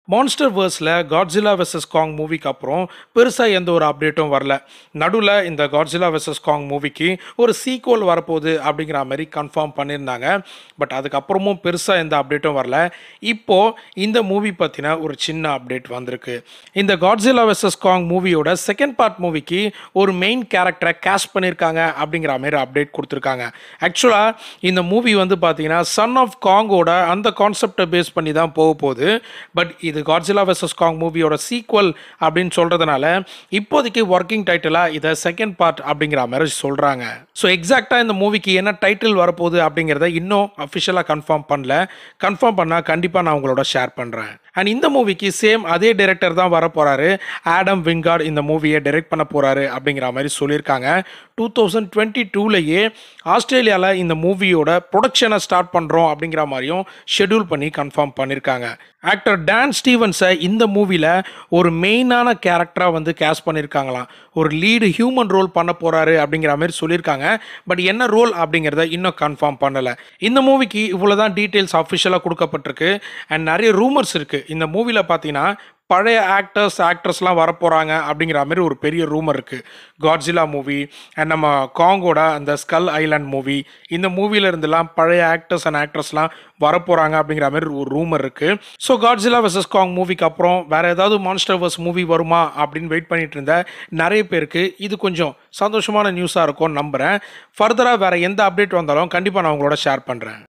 monster வேர்ஸில் Godzilla versus Kong மூவிக்கு அப்புறம் பெருசாக எந்த ஒரு அப்டேட்டும் வரல நடுவில் இந்த காட்ஜிலா வெர்சஸ் காங் மூவிக்கு ஒரு சீக்வல் வரப்போகுது அப்படிங்கிற மாதிரி கன்ஃபார்ம் பண்ணியிருந்தாங்க பட் அதுக்கப்புறமும் பெருசாக எந்த அப்டேட்டும் வரல இப்போது இந்த மூவி பற்றின ஒரு சின்ன அப்டேட் வந்திருக்கு இந்த காட்ஜிலா வெர்சஸ் காங் மூவியோட செகண்ட் பார்ட் மூவிக்கு ஒரு மெயின் கேரக்டரை கேஷ் பண்ணியிருக்காங்க அப்படிங்கிற மாதிரி அப்டேட் கொடுத்துருக்காங்க ஆக்சுவலாக இந்த மூவி வந்து பார்த்தீங்கன்னா சன் ஆஃப் காங்கோட அந்த கான்செப்டை பேஸ் பண்ணி தான் போக போகுது பட் இது காட்ஜிலா வெர்சஸ் காங் மூவியோட சீக்வல் அப்படின்னு சொல்கிறதுனால இப்போதைக்கு ஒர்க்கிங் டைட்டிலாக இதை செகண்ட் பார்ட் அப்படிங்கிற மாதிரி சொல்கிறாங்க ஸோ எக்ஸாக்டாக இந்த மூவிக்கு என்ன டைட்டில் வரப்போகுது அப்படிங்கிறத இன்னும் அஃபிஷியலாக கன்ஃபார்ம் பண்ணல கன்ஃபார்ம் பண்ணால் கண்டிப்பாக நான் உங்களோட ஷேர் பண்ணுறேன் அண்ட் இந்த மூவிக்கு சேம் அதே டைரக்டர் தான் வர போகிறாரு ஆடம் விங்கார்ட் இந்த மூவியை டைரக்ட் பண்ண போகிறாரு அப்படிங்கிற மாதிரி சொல்லியிருக்காங்க டூ தௌசண்ட் டுவெண்ட்டி டூலேயே ஆஸ்திரேலியாவில் இந்த மூவியோட ப்ரொடக்ஷனை ஸ்டார்ட் பண்ணுறோம் அப்படிங்கிற மாதிரியும் ஷெட்யூல் பண்ணி கன்ஃபார்ம் பண்ணியிருக்காங்க ஆக்டர் டான் ஸ்டீவன்ஸை இந்த மூவியில் ஒரு மெயினான கேரக்டராக வந்து கேஸ் பண்ணியிருக்காங்களாம் ஒரு லீடு ஹியூமன் ரோல் பண்ண போகிறாரு அப்படிங்கிற மாதிரி சொல்லியிருக்காங்க பட் என்ன ரோல் அப்படிங்கிறத இன்னும் கன்ஃபார்ம் பண்ணலை இந்த மூவிக்கு இவ்வளோ தான் டீட்டெயில்ஸ் அஃபிஷியலாக கொடுக்கப்பட்டிருக்கு அண்ட் நிறைய ரூமர்ஸ் இருக்குது இந்த மூவியில் பார்த்தீங்கன்னா பழைய ஆக்டர்ஸ் ஆக்ட்ரஸ்லாம் வரப்போகிறாங்க அப்படிங்கிற மாதிரி ஒரு பெரிய ரூமர் இருக்குது காட்ஜிலா மூவி அண்ட் நம்ம காங்கோட அந்த ஸ்கல் ஐலாண்ட் மூவி இந்த மூவில இருந்தெல்லாம் பழைய ஆக்டர்ஸ் அண்ட் ஆக்ட்ரஸ்லாம் வரப்போகிறாங்க அப்படிங்கிற மாதிரி ஒரு ரூமர் இருக்குது ஸோ காட்ஜிலா வெர்சஸ் காங் மூவிக்கு அப்புறம் வேறு ஏதாவது மான்ஸ்டர் வர்ஸ் மூவி வருமா அப்படின்னு வெயிட் பண்ணிட்டு இருந்த நிறைய பேருக்கு இது கொஞ்சம் சந்தோஷமான நியூஸாக இருக்கும்னு நம்புகிறேன் ஃபர்தராக வேறு எந்த அப்டேட் வந்தாலும் கண்டிப்பாக நான் உங்களோட ஷேர் பண்ணுறேன்